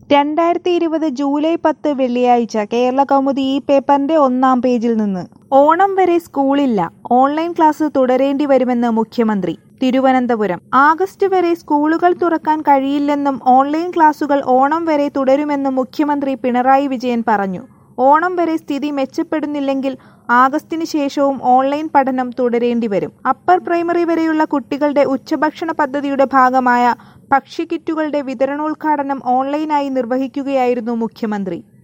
രണ്ടായിരത്തി ഇരുപത് ജൂലൈ പത്ത് വെള്ളിയാഴ്ച കേരള കൗമുദി ഈ പേപ്പറിന്റെ ഒന്നാം പേജിൽ നിന്ന് ഓണം വരെ സ്കൂളില്ല ഓൺലൈൻ ക്ലാസ് തുടരേണ്ടി വരുമെന്ന് മുഖ്യമന്ത്രി തിരുവനന്തപുരം ആഗസ്റ്റ് വരെ സ്കൂളുകൾ തുറക്കാൻ കഴിയില്ലെന്നും ഓൺലൈൻ ക്ലാസുകൾ ഓണം വരെ തുടരുമെന്നും മുഖ്യമന്ത്രി പിണറായി വിജയൻ പറഞ്ഞു ഓണം വരെ സ്ഥിതി മെച്ചപ്പെടുന്നില്ലെങ്കിൽ ആഗസ്റ്റിന് ശേഷവും ഓൺലൈൻ പഠനം തുടരേണ്ടി വരും അപ്പർ പ്രൈമറി വരെയുള്ള കുട്ടികളുടെ ഉച്ചഭക്ഷണ പദ്ധതിയുടെ ഭാഗമായ ഭക്ഷ്യക്കിറ്റുകളുടെ വിതരണോദ്ഘാടനം ഓൺലൈനായി നിർവഹിക്കുകയായിരുന്നു മുഖ്യമന്ത്രി